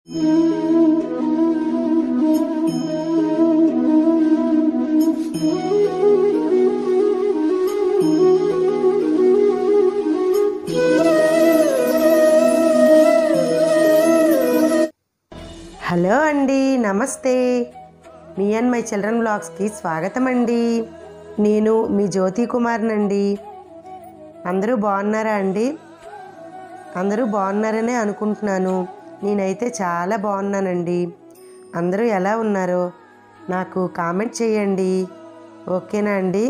hello అండి నమస్తే me and my children బ్లాగ్స్కి స్వాగతం అండి నేను మీ జ్యోతి కుమార్నండి అందరూ బాగున్నారా అండి అందరూ బాగున్నారనే అనుకుంటున్నాను నేనైతే చాలా బాగున్నానండి అందరూ ఎలా ఉన్నారో నాకు కామెంట్ చేయండి ఓకేనా అండి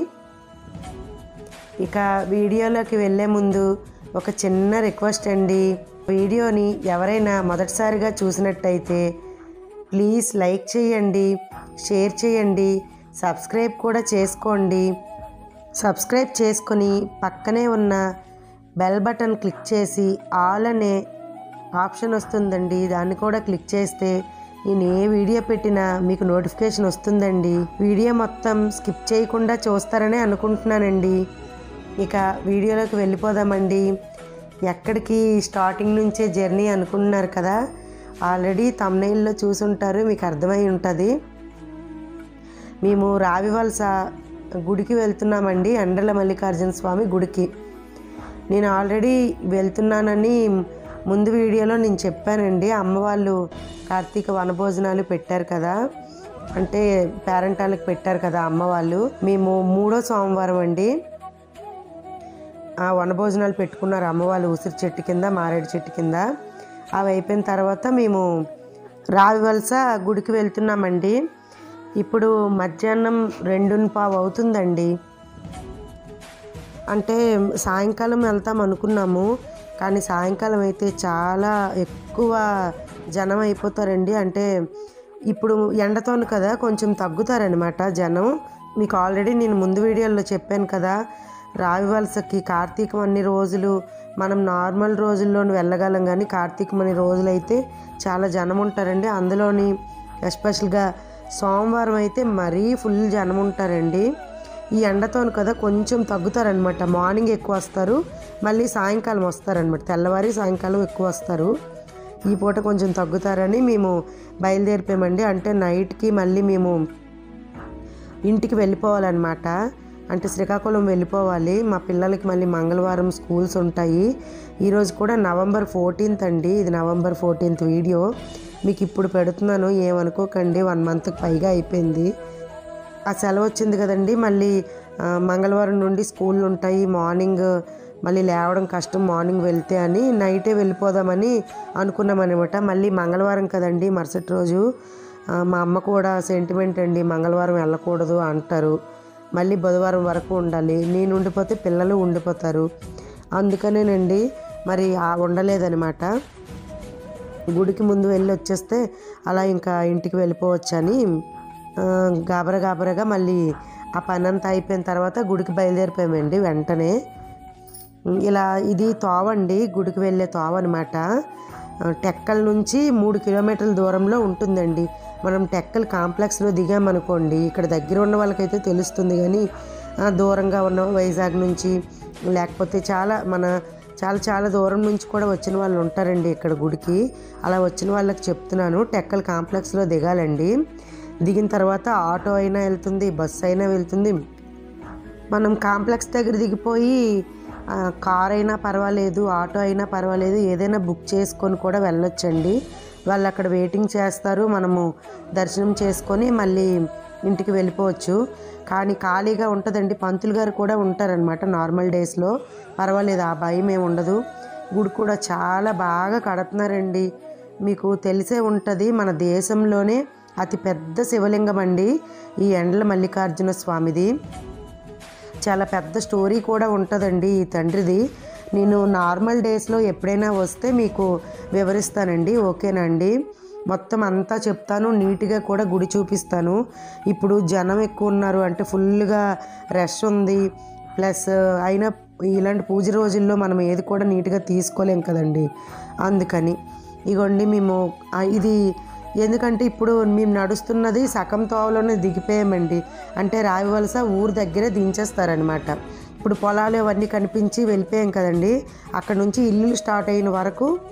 ఇక వీడియోలోకి వెళ్ళే ముందు ఒక చిన్న రిక్వెస్ట్ అండి వీడియోని ఎవరైనా మొదటిసారిగా చూసినట్టయితే ప్లీజ్ లైక్ చేయండి షేర్ చేయండి సబ్స్క్రైబ్ కూడా చేసుకోండి సబ్స్క్రైబ్ చేసుకొని పక్కనే ఉన్న బెల్ బటన్ క్లిక్ చేసి ఆల్ అనే ఆప్షన్ వస్తుందండి దాన్ని కూడా క్లిక్ చేస్తే నేను ఏ వీడియో పెట్టినా మీకు నోటిఫికేషన్ వస్తుందండి వీడియో మొత్తం స్కిప్ చేయకుండా చూస్తారని అనుకుంటున్నానండి ఇక వీడియోలోకి వెళ్ళిపోదామండి ఎక్కడికి స్టార్టింగ్ నుంచే జర్నీ అనుకుంటున్నారు కదా ఆల్రెడీ తమ్నైల్లో చూసుంటారు మీకు అర్థమై ఉంటుంది మేము రావివలస గుడికి వెళ్తున్నామండి అండల మల్లికార్జున స్వామి గుడికి నేను ఆల్రెడీ వెళ్తున్నానని ముందు వీడియోలో నేను చెప్పానండి అమ్మ వాళ్ళు కార్తీక వనభోజనాలు పెట్టారు కదా అంటే పేరెంటాలకు పెట్టారు కదా అమ్మ వాళ్ళు మేము మూడో సోమవారం అండి ఆ వనభోజనాలు పెట్టుకున్నారు అమ్మ వాళ్ళు ఉసిరి చెట్టు కింద మారేడు చెట్టు కింద అవి అయిపోయిన తర్వాత మేము రావివలస గుడికి వెళ్తున్నామండి ఇప్పుడు మధ్యాహ్నం రెండున్న పావు అవుతుందండి అంటే సాయంకాలం వెళ్తాం అనుకున్నాము కానీ సాయంకాలం అయితే చాలా ఎక్కువ జనం అయిపోతారండి అంటే ఇప్పుడు ఎండతోను కదా కొంచెం తగ్గుతారనమాట జనం మీకు ఆల్రెడీ నేను ముందు వీడియోలో చెప్పాను కదా రావి వలసకి కార్తీకం అన్ని రోజులు మనం నార్మల్ రోజుల్లోని వెళ్ళగలం కానీ కార్తీకం అన్ని రోజులు అయితే చాలా జనం ఉంటారండి అందులోని ఎస్పెషల్గా సోమవారం అయితే మరీ ఫుల్ జనం ఉంటారండి ఈ ఎండతోను కదా కొంచెం తగ్గుతారనమాట మార్నింగ్ ఎక్కువ వస్తారు మళ్ళీ సాయంకాలం వస్తారనమాట తెల్లవారి సాయంకాలం ఎక్కువ వస్తారు ఈ పూట కొంచెం తగ్గుతారని మేము బయలుదేరిపోయామండి అంటే నైట్కి మళ్ళీ మేము ఇంటికి వెళ్ళిపోవాలన్నమాట అంటే శ్రీకాకుళం వెళ్ళిపోవాలి మా పిల్లలకి మళ్ళీ మంగళవారం స్కూల్స్ ఉంటాయి ఈరోజు కూడా నవంబర్ ఫోర్టీన్త్ అండి ఇది నవంబర్ ఫోర్టీన్త్ వీడియో మీకు ఇప్పుడు పెడుతున్నాను ఏమనుకోకండి వన్ మంత్కి పైగా అయిపోయింది ఆ సెలవు వచ్చింది కదండి మళ్ళీ ఆ, మంగళవారం నుండి స్కూళ్ళు ఉంటాయి మార్నింగ్ మళ్ళీ లేవడం కష్టం మార్నింగ్ వెళ్తే అని నైటే వెళ్ళిపోదామని అనుకున్నాం అనమాట మళ్ళీ మంగళవారం కదండి మరుసటి రోజు ఆ, మా అమ్మ కూడా సెంటిమెంట్ అండి మంగళవారం వెళ్ళకూడదు అంటారు మళ్ళీ బుధవారం వరకు ఉండాలి నేను ఉండిపోతే పిల్లలు ఉండిపోతారు అందుకనేనండి మరి ఆ ఉండలేదనమాట గుడికి ముందు వెళ్ళి వచ్చేస్తే అలా ఇంకా ఇంటికి వెళ్ళిపోవచ్చని ఆ, గాబరా గాబరాగా మళ్ళీ ఆ పని అంతా అయిపోయిన తర్వాత గుడికి బయలుదేరిపోయామండి వెంటనే ఇలా ఇది తోవండి గుడికి వెళ్ళే తోవ అనమాట టెక్కల నుంచి మూడు కిలోమీటర్ల దూరంలో ఉంటుందండి మనం టెక్కల్ కాంప్లెక్స్లో దిగామనుకోండి ఇక్కడ దగ్గర ఉన్న వాళ్ళకైతే తెలుస్తుంది కానీ ఆ, దూరంగా ఉన్న వైజాగ్ నుంచి లేకపోతే చాలా మన చాలా చాలా దూరం నుంచి కూడా వచ్చిన వాళ్ళు ఉంటారండి ఇక్కడ గుడికి అలా వచ్చిన వాళ్ళకి చెప్తున్నాను టెక్కల్ కాంప్లెక్స్లో దిగాలండి దిగిన తర్వాత ఆటో అయినా వెళ్తుంది బస్సు అయినా వెళ్తుంది మనం కాంప్లెక్స్ దగ్గర దిగిపోయి ఆ, కార్ అయినా పర్వాలేదు ఆటో అయినా పర్వాలేదు ఏదైనా బుక్ చేసుకొని కూడా వెళ్ళొచ్చండి వాళ్ళు అక్కడ వెయిటింగ్ చేస్తారు మనము దర్శనం చేసుకొని మళ్ళీ ఇంటికి వెళ్ళిపోవచ్చు కానీ ఖాళీగా ఉంటుందండి పంతులు గారు కూడా ఉంటారనమాట నార్మల్ డేస్లో పర్వాలేదు ఆ భయం ఏమి ఉండదు గుడి కూడా చాలా బాగా కడుతున్నారండి మీకు తెలిసే ఉంటుంది మన దేశంలోనే అతి పెద్ద శివలింగం అండి ఈ ఎండల మల్లికార్జున స్వామిది చాలా పెద్ద స్టోరీ కూడా ఉంటుందండి ఈ తండ్రిది నేను నార్మల్ డేస్లో ఎప్పుడైనా వస్తే మీకు వివరిస్తానండి ఓకేనా అండి మొత్తం అంతా చెప్తాను నీట్గా కూడా గుడి చూపిస్తాను ఇప్పుడు జనం ఎక్కువ ఉన్నారు అంటే ఫుల్గా రష్ ఉంది ప్లస్ అయినా ఇలాంటి పూజ రోజుల్లో మనం ఏది కూడా నీట్గా తీసుకోలేం కదండి అందుకని ఇగోండి మేము ఆ, ఇది ఎందుకంటే ఇప్పుడు మేము నడుస్తున్నది సగం తోవలోనే దిగిపోయామండి అంటే రావివలస ఊరు దగ్గరే దించేస్తారనమాట ఇప్పుడు పొలాలు అవన్నీ కనిపించి వెళ్ళిపోయాం కదండి అక్కడ నుంచి ఇల్లు స్టార్ట్ అయిన వరకు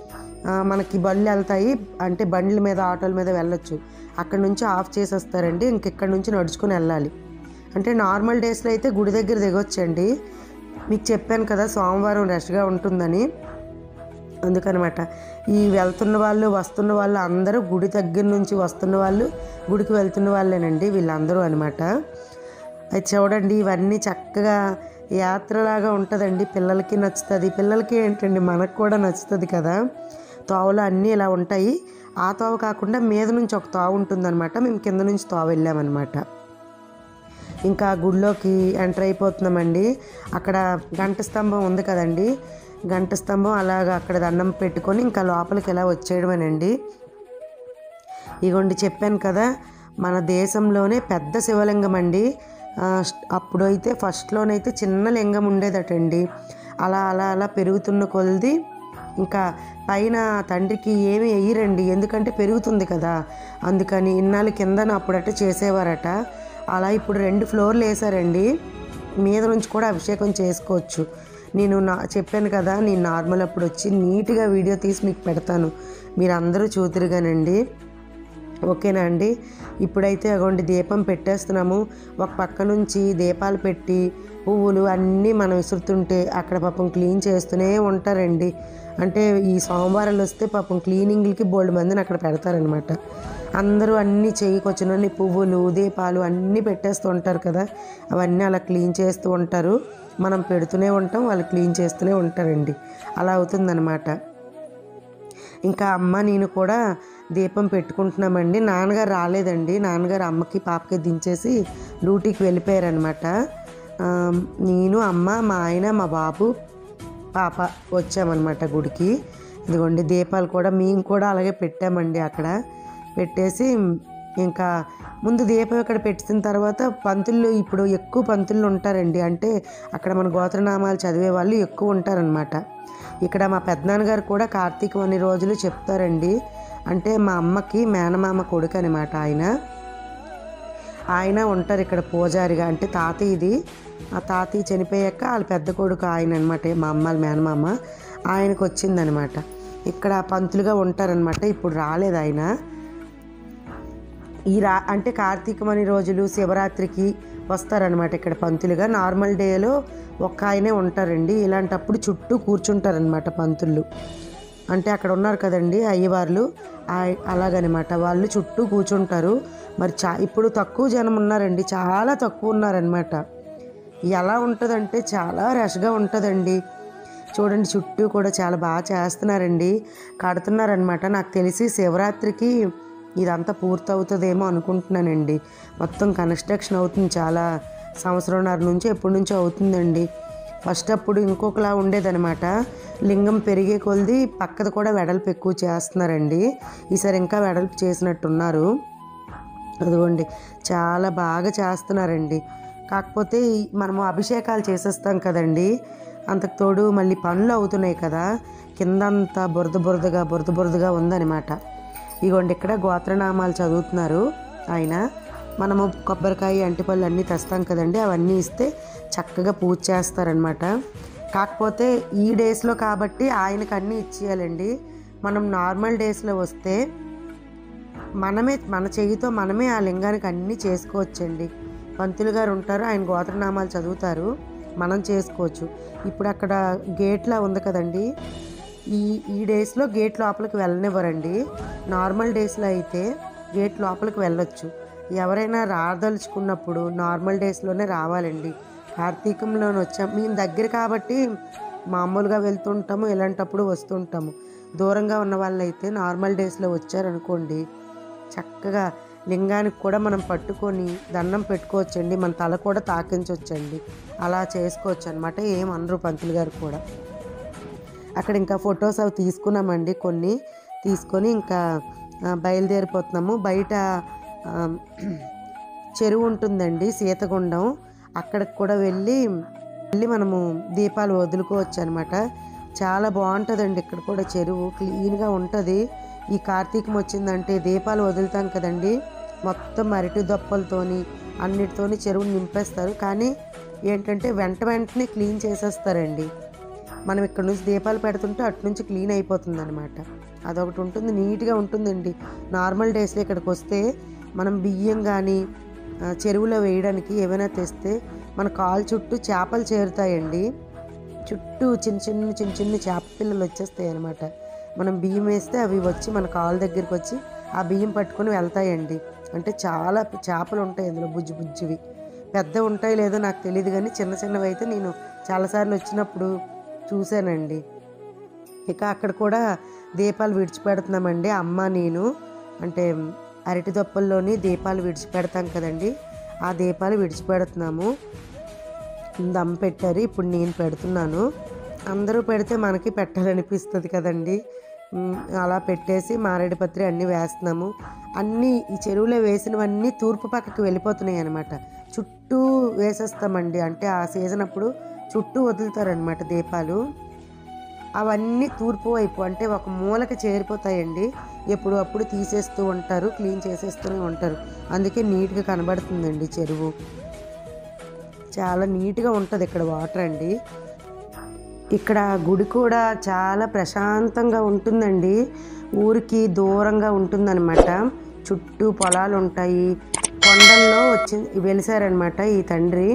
ఆ, మనకి బళ్ళు వెళ్తాయి అంటే బండ్ల మీద ఆటోల మీద వెళ్ళొచ్చు అక్కడ నుంచి ఆఫ్ చేసేస్తారండి ఇంక ఇక్కడ నుంచి నడుచుకుని వెళ్ళాలి అంటే నార్మల్ డేస్లో అయితే గుడి దగ్గర దిగొచ్చండి మీకు చెప్పాను కదా సోమవారం రష్గా ఉంటుందని అందుకనమాట ఈ వెళ్తున్న వాళ్ళు వస్తున్న వాళ్ళు అందరూ గుడి దగ్గర నుంచి వస్తున్న వాళ్ళు గుడికి వెళ్తున్న వాళ్ళేనండి వీళ్ళందరూ అనమాట అది చూడండి ఇవన్నీ చక్కగా యాత్రలాగా ఉంటుందండి పిల్లలకి నచ్చుతుంది పిల్లలకి ఏంటండి మనకు కూడా నచ్చుతుంది కదా తోవలు అన్నీ ఇలా ఉంటాయి ఆ తోవ కాకుండా మీద నుంచి ఒక తోవ ఉంటుందన్నమాట మేము కింద నుంచి తోవ వెళ్ళామన్నమాట ఇంకా గుడిలోకి ఎంటర్ అయిపోతున్నామండి అక్కడ గంట స్తంభం ఉంది కదండి గంట స్తంభం అలాగా అక్కడ దండం పెట్టుకొని ఇంకా లోపలికి ఎలా వచ్చేయడమేనండి ఇగోండి చెప్పాను కదా మన దేశంలోనే పెద్ద శివలింగం అండి ఆ, అప్పుడైతే ఫస్ట్లోనైతే చిన్న లింగం ఉండేదటండి అలా అలా అలా పెరుగుతున్న కొలది ఇంకా పైన తండ్రికి ఏమి వేయరండి ఎందుకంటే పెరుగుతుంది కదా అందుకని ఇన్నాళ్ళు కిందన అప్పుడట చేసేవారట అలా ఇప్పుడు రెండు ఫ్లోర్లు వేసారండి మీద నుంచి కూడా అభిషేకం చేసుకోవచ్చు నేను నా చెప్పాను కదా నేను నార్మల్ అప్పుడు వచ్చి నీట్గా వీడియో తీసి మీకు పెడతాను మీరు అందరూ చూతురుగానండి ఓకేనా అండి ఇప్పుడైతే అగోండి దీపం పెట్టేస్తున్నాము ఒక పక్క నుంచి దీపాలు పెట్టి పువ్వులు అన్నీ మనం విసురుతుంటే అక్కడ పాపం క్లీన్ చేస్తూనే ఉంటారండి అంటే ఈ సోమవారాలు వస్తే పాపం క్లీనింగ్లకి బోల్డ్ మందిని అక్కడ పెడతారనమాట అందరూ అన్నీ చేయకొచ్చినన్ని పువ్వులు దీపాలు అన్నీ పెట్టేస్తూ ఉంటారు కదా అవన్నీ అలా క్లీన్ చేస్తూ ఉంటారు మనం పెడుతూనే ఉంటాం వాళ్ళు క్లీన్ చేస్తూనే ఉంటారండి అలా అవుతుందన్నమాట ఇంకా అమ్మ నేను కూడా దీపం పెట్టుకుంటున్నామండి నాన్నగారు రాలేదండి నాన్నగారు అమ్మకి పాపకి దించేసి డ్యూటీకి వెళ్ళిపోయారనమాట ఆ, నేను అమ్మ మా ఆయన మా బాబు పాప వచ్చామన్నమాట గుడికి ఇదిగోండి దీపాలు కూడా మేము కూడా అలాగే పెట్టామండి అక్కడ పెట్టేసి ఇంకా ముందు దీపం ఇక్కడ పెట్టిన తర్వాత పంతులు ఇప్పుడు ఎక్కువ పంతులు ఉంటారండి అంటే అక్కడ మన గోత్రనామాలు చదివే వాళ్ళు ఎక్కువ ఉంటారనమాట ఇక్కడ మా పెద్దనాన్నగారు కూడా కార్తీకం అన్ని రోజులు చెప్తారండి అంటే మా అమ్మకి మేనమామ కొడుకు అనమాట ఆయన ఆయన ఉంటారు ఇక్కడ పూజారిగా అంటే తాతయ్య ఇది ఆ తాతయ్య చనిపోయాక వాళ్ళ పెద్ద కొడుకు ఆయన అనమాట మా అమ్మ వాళ్ళ మేనమామ ఆయనకు వచ్చిందనమాట ఇక్కడ పంతులుగా ఉంటారనమాట ఇప్పుడు రాలేదు ఆయన ఈ రా అంటే కార్తీకం అని రోజులు శివరాత్రికి వస్తారనమాట ఇక్కడ పంతులుగా నార్మల్ డేలో ఒక్క ఆయనే ఉంటారండి ఇలాంటప్పుడు చుట్టూ కూర్చుంటారనమాట పంతులు అంటే అక్కడ ఉన్నారు కదండి అయ్యవార్లు ఆ- అలాగనమాట వాళ్ళు చుట్టూ కూర్చుంటారు మరి చా ఇప్పుడు తక్కువ జనం ఉన్నారండి చాలా తక్కువ ఉన్నారనమాట ఎలా ఉంటుందంటే చాలా రష్గా ఉంటుందండి చూడండి చుట్టూ కూడా చాలా బాగా చేస్తున్నారండి కడుతున్నారనమాట నాకు తెలిసి శివరాత్రికి ఇదంతా పూర్తవుతుందేమో అనుకుంటున్నానండి మొత్తం కన్స్ట్రక్షన్ అవుతుంది చాలా సంవత్సరంన్నర నుంచి ఎప్పటి నుంచో అవుతుందండి ఫస్ట్ అప్పుడు ఇంకొకలా ఉండేదనమాట లింగం పెరిగే కొలది పక్కది కూడా వెడల్పు ఎక్కువ చేస్తున్నారండి ఈసారి ఇంకా వెడల్పు చేసినట్టున్నారు అదిగోండి చాలా బాగా చేస్తున్నారండి కాకపోతే ఈ- మనము అభిషేకాలు చేసేస్తాం కదండి అంతకు తోడు మళ్ళీ పనులు అవుతున్నాయి కదా కిందంతా బురద బురదగా బురద బురదగా ఉందన్నమాట ఇగోండి ఇక్కడ గోత్రనామాలు చదువుతున్నారు ఆయన మనము కొబ్బరికాయ అంటిపళ్ళు అన్నీ తెస్తాం కదండి అవన్నీ ఇస్తే చక్కగా పూజ చేస్తారనమాట కాకపోతే ఈ డేస్లో కాబట్టి ఆయనకు అన్నీ ఇచ్చేయాలండి మనం నార్మల్ డేస్లో వస్తే మనమే మన చేయితో మనమే ఆ లింగానికి అన్నీ చేసుకోవచ్చండి పంతులు గారు ఉంటారు ఆయన గోత్రనామాలు చదువుతారు మనం చేసుకోవచ్చు ఇప్పుడు అక్కడ గేట్లా ఉంది కదండి ఈ ఈ డేస్లో గేట్ లోపలికి వెళ్ళనివ్వరండి నార్మల్ డేస్లో అయితే గేట్ లోపలికి వెళ్ళొచ్చు ఎవరైనా రాదలుచుకున్నప్పుడు నార్మల్ డేస్లోనే రావాలండి కార్తీకంలోనే వచ్చాం మేము దగ్గర కాబట్టి మామూలుగా వెళ్తుంటాము ఇలాంటప్పుడు వస్తుంటాము దూరంగా ఉన్న వాళ్ళైతే నార్మల్ డేస్లో వచ్చారనుకోండి చక్కగా లింగానికి కూడా మనం పట్టుకొని దండం పెట్టుకోవచ్చండి మన తల కూడా తాకించవచ్చండి అలా చేసుకోవచ్చు అనమాట ఏం అనరు పంతులు గారు కూడా అక్కడ ఇంకా ఫొటోస్ అవి తీసుకున్నామండి కొన్ని తీసుకొని ఇంకా ఆ, బయలుదేరిపోతున్నాము బయట ఆ, చెరువు ఉంటుందండి సీతగుండం అక్కడికి కూడా వెళ్ళి వెళ్ళి మనము దీపాలు వదులుకోవచ్చు అనమాట చాలా బాగుంటుందండి ఇక్కడ కూడా చెరువు క్లీన్గా ఉంటుంది ఈ కార్తీకం వచ్చిందంటే దీపాలు వదులుతాం కదండి మొత్తం అరటి దొప్పలతోని అన్నిటితోని చెరువుని నింపేస్తారు కానీ ఏంటంటే వెంట వెంటనే క్లీన్ చేసేస్తారండి మనం ఇక్కడ నుంచి దీపాలు పెడుతుంటే అటు నుంచి క్లీన్ అయిపోతుంది అనమాట అదొకటి ఉంటుంది నీట్గా ఉంటుందండి నార్మల్ డేస్లో ఇక్కడికి వస్తే మనం బియ్యం కానీ ఆ, చెరువులో వేయడానికి ఏమైనా తెస్తే మన కాలు చుట్టూ చేపలు చేరుతాయండి చుట్టూ చిన్న చిన్న చిన్న చిన్న చేప పిల్లలు వచ్చేస్తాయి అనమాట మనం బియ్యం వేస్తే అవి వచ్చి మన కాలు దగ్గరికి వచ్చి ఆ బియ్యం పట్టుకొని వెళ్తాయండి అంటే చాలా చేపలు ఉంటాయి అందులో బుజ్జి బుజ్జివి పెద్ద ఉంటాయి లేదో నాకు తెలియదు కానీ చిన్న చిన్నవి అయితే నేను చాలాసార్లు వచ్చినప్పుడు చూశానండి ఇక అక్కడ కూడా దీపాలు విడిచిపెడుతున్నామండి అమ్మ నేను అంటే అరటి దొప్పల్లోని దీపాలు విడిచిపెడతాం కదండి ఆ దీపాలు విడిచిపెడుతున్నాము దమ్ పెట్టారు ఇప్పుడు నేను పెడుతున్నాను అందరూ పెడితే మనకి పెట్టాలనిపిస్తుంది కదండి ఉమ్, అలా పెట్టేసి మారేడుపత్రి అన్నీ వేస్తున్నాము అన్నీ ఈ చెరువులో వేసినవన్నీ తూర్పు పక్కకి వెళ్ళిపోతున్నాయి అనమాట చుట్టూ వేసేస్తామండి అంటే ఆ సీజన్ అప్పుడు చుట్టూ వదులుతారనమాట దీపాలు అవన్నీ తూర్పు వైపు అంటే ఒక మూలకి చేరిపోతాయండి ఎప్పుడు అప్పుడు తీసేస్తూ ఉంటారు క్లీన్ చేసేస్తూనే ఉంటారు అందుకే నీట్గా కనబడుతుందండి చెరువు చాలా నీట్గా ఉంటుంది ఇక్కడ వాటర్ అండి ఇక్కడ గుడి కూడా చాలా ప్రశాంతంగా ఉంటుందండి ఊరికి దూరంగా ఉంటుందన్నమాట చుట్టూ పొలాలు ఉంటాయి కొండల్లో వచ్చి వెలిసారనమాట ఈ తండ్రి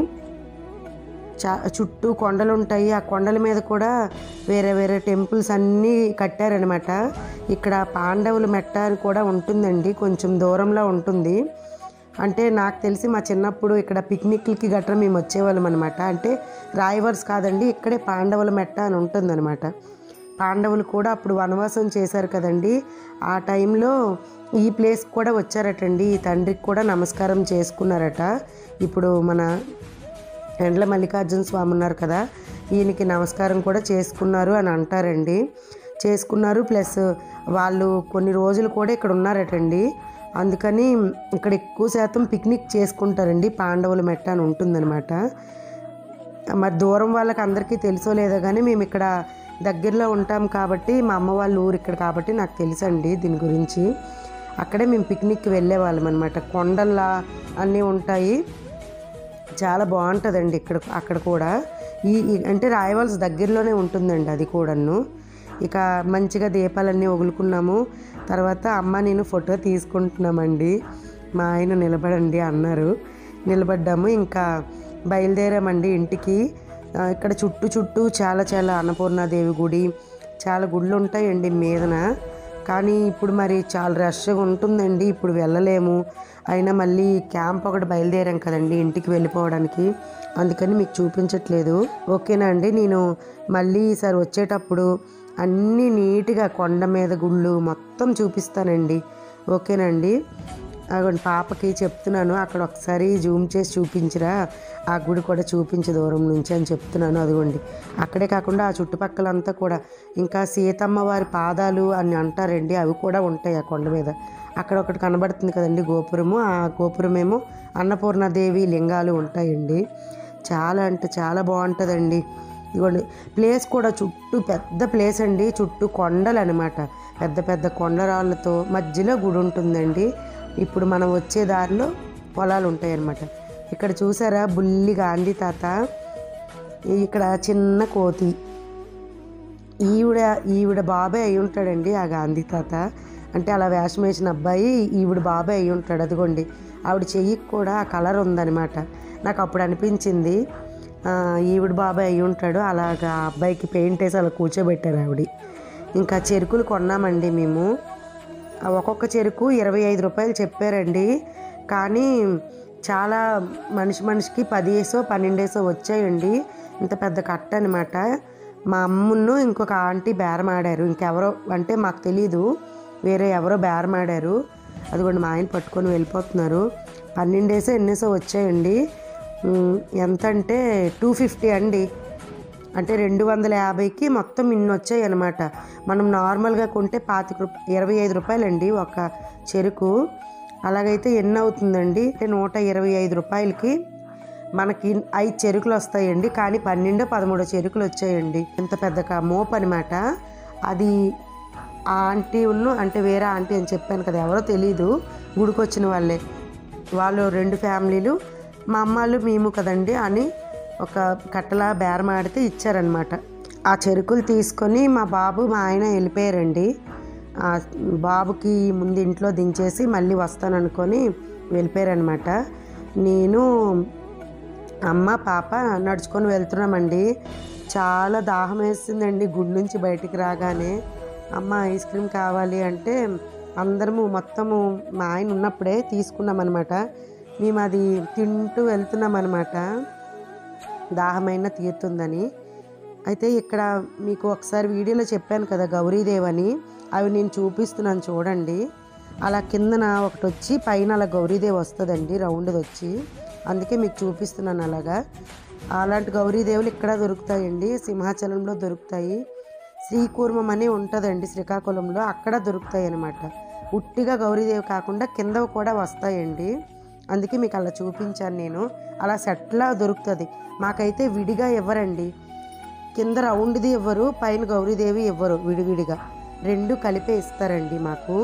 చా చుట్టూ కొండలు ఉంటాయి ఆ కొండల మీద కూడా వేరే వేరే టెంపుల్స్ అన్నీ కట్టారనమాట ఇక్కడ పాండవుల మెట్ట అని కూడా ఉంటుందండి కొంచెం దూరంలో ఉంటుంది అంటే నాకు తెలిసి మా చిన్నప్పుడు ఇక్కడ పిక్నిక్లకి గట్రా మేము వచ్చేవాళ్ళం అనమాట అంటే రాయవర్స్ కాదండి ఇక్కడే పాండవుల మెట్ట అని ఉంటుందన్నమాట పాండవులు కూడా అప్పుడు వనవాసం చేశారు కదండి ఆ టైంలో ఈ ప్లేస్ కూడా వచ్చారటండి ఈ తండ్రికి కూడా నమస్కారం చేసుకున్నారట ఇప్పుడు మన ఎండ్ల మల్లికార్జున స్వామి ఉన్నారు కదా ఈయనకి నమస్కారం కూడా చేసుకున్నారు అని అంటారండి చేసుకున్నారు ప్లస్ వాళ్ళు కొన్ని రోజులు కూడా ఇక్కడ ఉన్నారటండి అందుకని ఇక్కడ ఎక్కువ శాతం పిక్నిక్ చేసుకుంటారండి పాండవుల మెట్ట అని ఉంటుందన్నమాట మరి దూరం వాళ్ళకి అందరికీ తెలుసో లేదో కానీ మేము ఇక్కడ దగ్గరలో ఉంటాం కాబట్టి మా అమ్మ వాళ్ళ ఊరు ఇక్కడ కాబట్టి నాకు తెలుసండి దీని గురించి అక్కడే మేము పిక్నిక్కి వెళ్ళేవాళ్ళం అనమాట కొండల్లా అన్నీ ఉంటాయి చాలా బాగుంటుందండి ఇక్కడ అక్కడ కూడా ఈ ఈ- అంటే రాయవలసి దగ్గరలోనే ఉంటుందండి అది కూడాను ఇక మంచిగా దీపాలన్నీ వగులుకున్నాము తర్వాత అమ్మ నేను ఫోటో తీసుకుంటున్నామండి మా ఆయన నిలబడండి అన్నారు నిలబడ్డాము ఇంకా బయలుదేరామండి ఇంటికి ఆ, ఇక్కడ చుట్టూ చుట్టూ చాలా చాలా అన్నపూర్ణాదేవి గుడి చాలా గుళ్ళు ఉంటాయండి మీదన కానీ ఇప్పుడు మరి చాలా రష్గా ఉంటుందండి ఇప్పుడు వెళ్ళలేము అయినా మళ్ళీ క్యాంప్ ఒకటి బయలుదేరాం కదండి ఇంటికి వెళ్ళిపోవడానికి అందుకని మీకు చూపించట్లేదు ఓకేనా అండి నేను మళ్ళీ ఈసారి వచ్చేటప్పుడు అన్నీ నీట్గా కొండ మీద గుళ్ళు మొత్తం చూపిస్తానండి ఓకేనండి అగోండి పాపకి చెప్తున్నాను అక్కడ ఒకసారి జూమ్ చేసి చూపించరా ఆ గుడి కూడా చూపించు దూరం నుంచి అని చెప్తున్నాను అదిగోండి అక్కడే కాకుండా ఆ చుట్టుపక్కలంతా కూడా ఇంకా సీతమ్మ వారి పాదాలు అని అంటారండి అవి కూడా ఉంటాయి ఆ కొండ మీద అక్కడ ఒకటి కనబడుతుంది కదండి గోపురము ఆ గోపురమేమో అన్నపూర్ణాదేవి లింగాలు ఉంటాయండి చాలా అంటే చాలా బాగుంటుందండి ఇదిగోండి ప్లేస్ కూడా చుట్టూ పెద్ద ప్లేస్ అండి చుట్టూ కొండలు అనమాట పెద్ద పెద్ద కొండరాళ్ళతో మధ్యలో గుడి ఉంటుందండి ఇప్పుడు మనం వచ్చే దారిలో పొలాలు ఉంటాయి అన్నమాట ఇక్కడ చూసారా బుల్లి గాంధీ తాత ఇక్కడ చిన్న కోతి ఈవిడ ఈవిడ బాబాయ్ అయి ఉంటాడండి ఆ గాంధీ తాత అంటే అలా వేషం వేసిన అబ్బాయి ఈవిడ బాబాయ్ అయి ఉంటాడు అదిగోండి ఆవిడ చెయ్యికి కూడా ఆ కలర్ ఉందన్నమాట నాకు అప్పుడు అనిపించింది ఆ, ఈవిడ బాబాయ్ అయి ఉంటాడు అలాగా ఆ అబ్బాయికి పెయింట్ వేసి అలా కూర్చోబెట్టారు ఆవిడ ఇంకా చెరుకులు కొన్నామండి మేము ఆ ఒక్కొక్క చెరుకు ఇరవై ఐదు రూపాయలు చెప్పారండి కానీ చాలా మనిషి మనిషికి పదివేసో పన్నెండేసో వచ్చాయండి ఇంత పెద్ద కట్ట అనమాట మా అమ్మును ఇంకొక ఆంటీ బేరం ఆడారు ఇంకెవరో అంటే మాకు తెలీదు వేరే ఎవరో బేరం ఆడారు అదిగోండి మా ఆయన పట్టుకొని వెళ్ళిపోతున్నారు పన్నెండేసో ఎన్నేసో వచ్చాయండి ఉమ్, ఎంత అంటే టూ ఫిఫ్టీ అండి అంటే రెండు వందల యాభైకి మొత్తం ఇన్ని వచ్చాయి అనమాట మనం నార్మల్గా కొంటే పాతిక రూప ఇరవై ఐదు రూపాయలండి ఒక చెరుకు అలాగైతే ఎన్ని అవుతుందండి అంటే నూట ఇరవై ఐదు రూపాయలకి మనకి ఐదు చెరుకులు వస్తాయండి కానీ పన్నెండు పదమూడు చెరుకులు వచ్చాయండి ఇంత పెద్ద క- మోపు అనమాట అది ఆ ఆంటీ ఉన్ను అంటే వేరే ఆంటీ అని చెప్పాను కదా ఎవరో తెలీదు గుడికి వచ్చిన వాళ్ళే వాళ్ళు రెండు ఫ్యామిలీలు మా అమ్మాళ్ళు మేము కదండి అని ఒక కట్టలా బేరం ఆడితే ఇచ్చారనమాట ఆ చెరుకులు తీసుకొని మా బాబు మా ఆయన వెళ్ళిపోయారండి ఆ బాబుకి ముందు ఇంట్లో దించేసి మళ్ళీ వస్తాననుకొని వెళ్ళిపోయారనమాట నేను అమ్మ పాప నడుచుకొని వెళ్తున్నామండి చాలా దాహం వేస్తుందండి గుడి నుంచి బయటికి రాగానే అమ్మ ఐస్ క్రీమ్ కావాలి అంటే అందరము మొత్తము మా ఆయన ఉన్నప్పుడే తీసుకున్నాం అనమాట మేము అది తింటూ వెళ్తున్నాం అనమాట దాహమైన తీరుతుందని అయితే ఇక్కడ మీకు ఒకసారి వీడియోలో చెప్పాను కదా గౌరీదేవ్ అని అవి నేను చూపిస్తున్నాను చూడండి అలా కిందన ఒకటి వచ్చి పైన అలా గౌరీదేవి వస్తుందండి రౌండ్ది వచ్చి అందుకే మీకు చూపిస్తున్నాను అలాగా అలాంటి గౌరీదేవులు ఇక్కడ దొరుకుతాయండి సింహాచలంలో దొరుకుతాయి శ్రీకూర్మం అని ఉంటుందండి శ్రీకాకుళంలో అక్కడ దొరుకుతాయి అన్నమాట ఉట్టిగా గౌరీదేవి కాకుండా కింద కూడా వస్తాయండి అందుకే మీకు అలా చూపించాను నేను అలా సెట్లా దొరుకుతుంది మాకైతే విడిగా ఇవ్వరండి కింద రౌండ్ది ఇవ్వరు పైన గౌరీదేవి ఇవ్వరు విడివిడిగా రెండు కలిపే ఇస్తారండి మాకు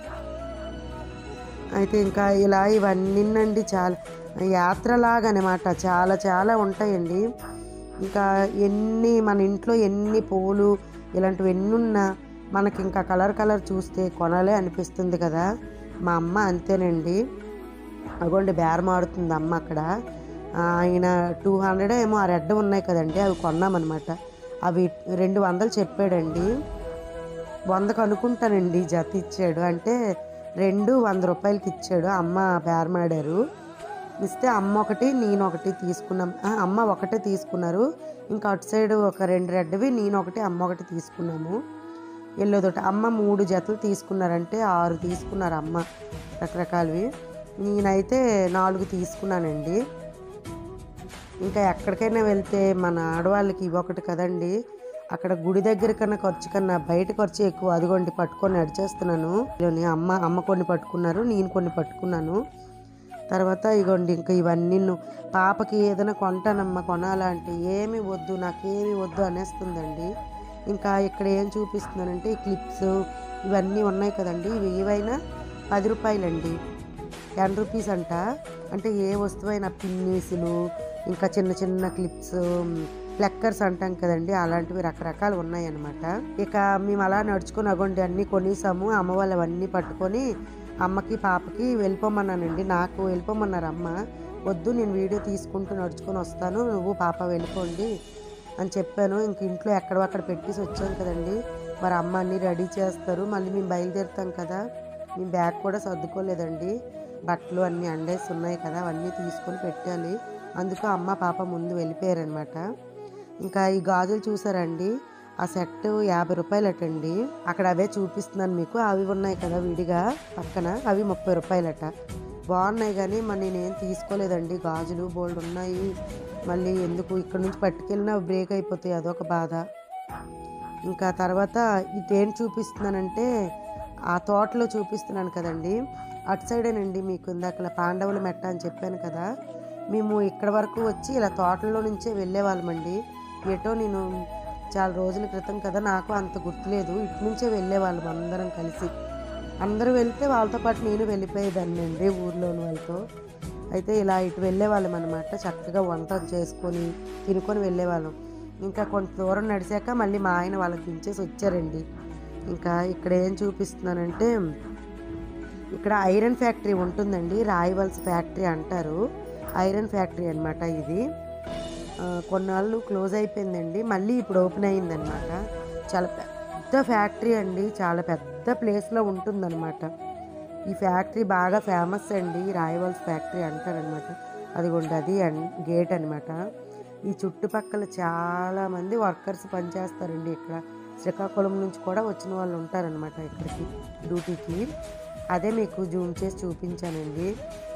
అయితే ఇంకా ఇలా ఇవన్నీనండి చాలా యాత్రలాగా అనమాట చాలా చాలా ఉంటాయండి ఇంకా ఎన్ని మన ఇంట్లో ఎన్ని పూలు ఇలాంటివి ఎన్ని ఉన్నా మనకి ఇంకా కలర్ కలర్ చూస్తే కొనాలే అనిపిస్తుంది కదా మా అమ్మ అంతేనండి అగోండి బేరం ఆడుతుంది అమ్మ అక్కడ ఆ, ఆయన టూ హండ్రెడ్ ఏమో ఆ రెడ్ ఉన్నాయి కదండి అవి కొన్నామన్నమాట అవి రెండు వందలు చెప్పాడండి వందకు అనుకుంటానండి జత ఇచ్చాడు అంటే రెండు వంద రూపాయలకి ఇచ్చాడు అమ్మ బేరమాడారు ఇస్తే అమ్మ ఒకటి నేను ఒకటి తీసుకున్నాం ఆ, అమ్మ ఒకటే తీసుకున్నారు ఇంకా అటు సైడ్ ఒక రెండు రెడ్వి నేను ఒకటి అమ్మ ఒకటి తీసుకున్నాము ఎల్లోదోటి అమ్మ మూడు జతలు తీసుకున్నారంటే ఆరు తీసుకున్నారు అమ్మ రకరకాలవి నేనైతే నాలుగు తీసుకున్నానండి ఇంకా ఎక్కడికైనా వెళ్తే మన ఆడవాళ్ళకి ఇవి ఒకటి కదండి అక్కడ గుడి దగ్గర కన్నా ఖర్చు కన్నా బయట ఖర్చు ఎక్కువ అదిగోండి పట్టుకొని నడిచేస్తున్నాను ఇదిగోండి అమ్మ అమ్మ కొన్ని పట్టుకున్నారు నేను కొన్ని పట్టుకున్నాను తర్వాత ఇగోండి ఇంకా ఇవన్నీ పాపకి ఏదైనా కొంటానమ్మా కొనాలా అంటే ఏమి వద్దు నాకేమి వద్దు అనేస్తుందండి ఇంకా ఇక్కడ ఏం చూపిస్తున్నానంటే ఈ క్లిప్స్ ఇవన్నీ ఉన్నాయి కదండి ఇవి ఏవైనా పది రూపాయలండి టెన్ రూపీస్ అంట అంటే ఏ వస్తువైనా పిన్నీసులు ఇంకా చిన్న చిన్న క్లిప్స్ ప్లక్కర్స్ అంటాం కదండి అలాంటివి రకరకాలు ఉన్నాయన్నమాట ఇక మేము అలా నడుచుకొని అగోండి అన్నీ కొనేసాము అమ్మ వాళ్ళు అవన్నీ పట్టుకొని అమ్మకి పాపకి వెళ్ళిపోమన్నానండి నాకు వెళ్ళిపోమన్నారు అమ్మ వద్దు నేను వీడియో తీసుకుంటూ నడుచుకొని వస్తాను నువ్వు పాప వెళ్ళిపోండి అని చెప్పాను ఇంక ఇంట్లో ఎక్కడక్కడ పెట్టేసి వచ్చాను కదండి మరి అమ్మ అన్నీ రెడీ చేస్తారు మళ్ళీ మేము బయలుదేరుతాం కదా మేము బ్యాగ్ కూడా సర్దుకోలేదండి బట్టలు అన్నీ అండేసి ఉన్నాయి కదా అవన్నీ తీసుకొని పెట్టాలి అందుకు అమ్మ పాప ముందు వెళ్ళిపోయారనమాట ఇంకా ఈ గాజులు చూసారండి ఆ సెట్ యాభై రూపాయలటండి అక్కడ అవే చూపిస్తున్నాను మీకు అవి ఉన్నాయి కదా విడిగా పక్కన అవి ముప్పై రూపాయలట బాగున్నాయి కానీ మరి నేనేం తీసుకోలేదండి గాజులు బోల్డ్ ఉన్నాయి మళ్ళీ ఎందుకు ఇక్కడ నుంచి పట్టుకెళ్ళినా బ్రేక్ అయిపోతాయి అదొక బాధ ఇంకా తర్వాత ఇదేం చూపిస్తున్నానంటే ఆ తోటలో చూపిస్తున్నాను కదండి అటు సైడేనండి మీకు ఇందాక పాండవుల మెట్ట అని చెప్పాను కదా మేము ఇక్కడ వరకు వచ్చి ఇలా తోటలో నుంచే వెళ్ళేవాళ్ళమండి ఎటో నేను చాలా రోజుల క్రితం కదా నాకు అంత గుర్తులేదు ఇటు నుంచే వెళ్ళేవాళ్ళం అందరం కలిసి అందరూ వెళ్తే వాళ్ళతో పాటు నేను వెళ్ళిపోయేదాన్ని అండి ఊర్లోని వాళ్ళతో అయితే ఇలా ఇటు వెళ్ళేవాళ్ళం అనమాట చక్కగా వంట చేసుకొని తినుకొని వెళ్ళేవాళ్ళం ఇంకా కొంత దూరం నడిచాక మళ్ళీ మా ఆయన వాళ్ళకి దించేసి వచ్చారండి ఇంకా ఇక్కడ ఏం చూపిస్తున్నానంటే ఇక్కడ ఐరన్ ఫ్యాక్టరీ ఉంటుందండి రాయవల్స్ ఫ్యాక్టరీ అంటారు ఐరన్ ఫ్యాక్టరీ అన్నమాట ఇది ఆ, కొన్నాళ్ళు క్లోజ్ అయిపోయిందండి మళ్ళీ ఇప్పుడు ఓపెన్ అయిందనమాట చాలా పెద్ద ఫ్యాక్టరీ అండి చాలా పెద్ద ప్లేస్లో ఉంటుందన్నమాట ఈ ఫ్యాక్టరీ బాగా ఫేమస్ అండి రాయవల్స్ ఫ్యాక్టరీ అంటారనమాట అదిగోండి అది అన్- గేట్ అనమాట ఈ చుట్టుపక్కల చాలా మంది వర్కర్స్ పనిచేస్తారండి ఇక్కడ శ్రీకాకుళం నుంచి కూడా వచ్చిన వాళ్ళు ఉంటారనమాట ఇక్కడికి డ్యూటీకి అదే మీకు జూమ్ చేసి చూపించానండి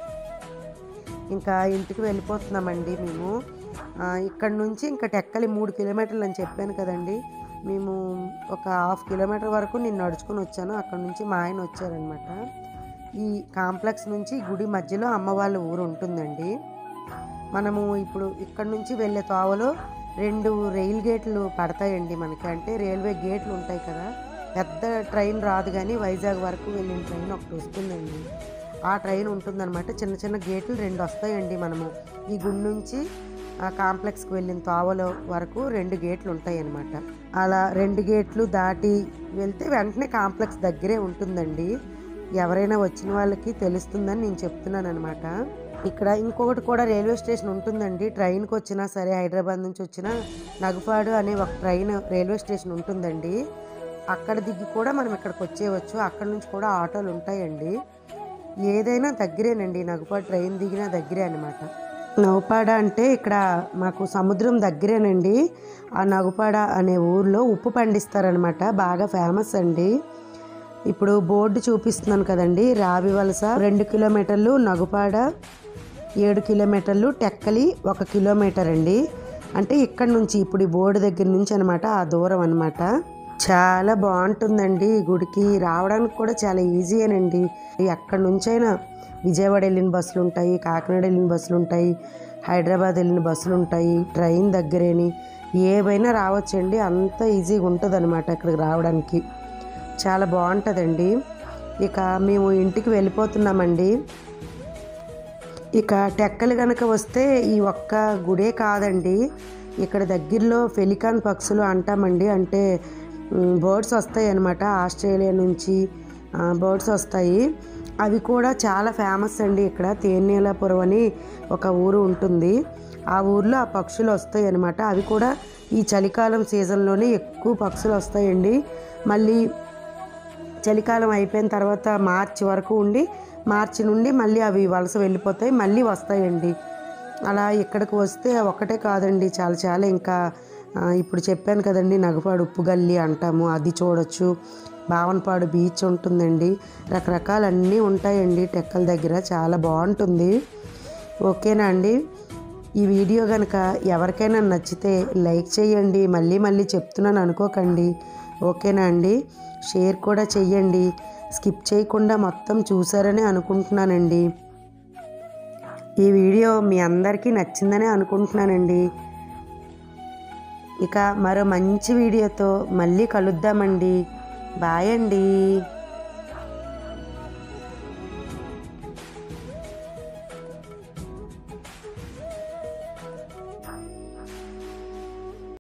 ఇంకా ఇంటికి వెళ్ళిపోతున్నామండి మేము ఆ, ఇక్కడ నుంచి ఇంకా టెక్కలి మూడు కిలోమీటర్లు అని చెప్పాను కదండి మేము ఒక హాఫ్ కిలోమీటర్ వరకు నేను నడుచుకొని వచ్చాను అక్కడ నుంచి మా ఆయన వచ్చారనమాట ఈ కాంప్లెక్స్ నుంచి గుడి మధ్యలో అమ్మ వాళ్ళ ఊరు ఉంటుందండి మనము ఇప్పుడు ఇక్కడ నుంచి వెళ్ళే తోవలో రెండు రైల్ గేట్లు పడతాయండి మనకి అంటే రైల్వే గేట్లు ఉంటాయి కదా పెద్ద ట్రైన్ రాదు కానీ వైజాగ్ వరకు వెళ్ళిన ట్రైన్ ఒకటి వస్తుందండి ఆ ట్రైన్ ఉంటుందన్నమాట చిన్న చిన్న గేట్లు రెండు వస్తాయండి మనము ఈ గుడి నుంచి ఆ కాంప్లెక్స్కి వెళ్ళిన తోవలో వరకు రెండు గేట్లు ఉంటాయి అన్నమాట అలా రెండు గేట్లు దాటి వెళ్తే వెంటనే కాంప్లెక్స్ దగ్గరే ఉంటుందండి ఎవరైనా వచ్చిన వాళ్ళకి తెలుస్తుందని నేను చెప్తున్నాను అనమాట ఇక్కడ ఇంకొకటి కూడా రైల్వే స్టేషన్ ఉంటుందండి ట్రైన్కి వచ్చినా సరే హైదరాబాద్ నుంచి వచ్చినా నగుపాడు అనే ఒక ట్రైన్ రైల్వే స్టేషన్ ఉంటుందండి అక్కడ దిగి కూడా మనం ఇక్కడికి వచ్చేయవచ్చు అక్కడ నుంచి కూడా ఆటోలు ఉంటాయండి ఏదైనా దగ్గరేనండి నగుపాడు ట్రైన్ దిగినా దగ్గరే అనమాట నౌపాడ అంటే ఇక్కడ మాకు సముద్రం దగ్గరేనండి ఆ నగుపాడ అనే ఊర్లో ఉప్పు పండిస్తారనమాట బాగా ఫేమస్ అండి ఇప్పుడు బోర్డు చూపిస్తున్నాను కదండి రావి వలస రెండు కిలోమీటర్లు నగుపాడ ఏడు కిలోమీటర్లు టెక్కలి ఒక కిలోమీటర్ అండి అంటే ఇక్కడ నుంచి ఇప్పుడు ఈ బోర్డు దగ్గర నుంచి అనమాట ఆ దూరం అనమాట చాలా బాగుంటుందండి ఈ గుడికి రావడానికి కూడా చాలా ఈజీయేనండి ఎక్కడి నుంచైనా విజయవాడ వెళ్ళిన బస్సులు ఉంటాయి కాకినాడ వెళ్ళిన బస్సులు ఉంటాయి హైదరాబాద్ వెళ్ళిన బస్సులు ఉంటాయి ట్రైన్ దగ్గరేని ఏవైనా రావచ్చండి అంత ఈజీగా ఉంటుంది అనమాట ఇక్కడికి రావడానికి చాలా బాగుంటుందండి ఇక మేము ఇంటికి వెళ్ళిపోతున్నామండి ఇక టెక్కలు కనుక వస్తే ఈ ఒక్క గుడే కాదండి ఇక్కడ దగ్గరలో ఫెలికాన్ పక్షులు అంటామండి అంటే బర్డ్స్ వస్తాయి అన్నమాట ఆస్ట్రేలియా నుంచి బర్డ్స్ వస్తాయి అవి కూడా చాలా ఫేమస్ అండి ఇక్కడ తేనీలాపురం అని ఒక ఊరు ఉంటుంది ఆ ఊర్లో ఆ పక్షులు వస్తాయి అన్నమాట అవి కూడా ఈ చలికాలం సీజన్లోనే ఎక్కువ పక్షులు వస్తాయండి మళ్ళీ చలికాలం అయిపోయిన తర్వాత మార్చి వరకు ఉండి మార్చి నుండి మళ్ళీ అవి వలస వెళ్ళిపోతాయి మళ్ళీ వస్తాయండి అలా ఇక్కడికి వస్తే ఒకటే కాదండి చాలా చాలా ఇంకా ఆ, ఇప్పుడు చెప్పాను కదండి నగపాడు ఉప్పు గల్లి అంటాము అది చూడొచ్చు బావనపాడు బీచ్ ఉంటుందండి రకరకాలన్నీ ఉంటాయండి టెక్కల దగ్గర చాలా బాగుంటుంది ఓకేనా అండి ఈ వీడియో కనుక ఎవరికైనా నచ్చితే లైక్ చేయండి మళ్ళీ మళ్ళీ చెప్తున్నాను అనుకోకండి ఓకేనా అండి షేర్ కూడా చెయ్యండి స్కిప్ చేయకుండా మొత్తం చూసారని అనుకుంటున్నానండి ఈ వీడియో మీ అందరికీ నచ్చిందనే అనుకుంటున్నానండి ఇక మరో మంచి వీడియోతో మళ్ళీ కలుద్దామండి బాయ్ అండి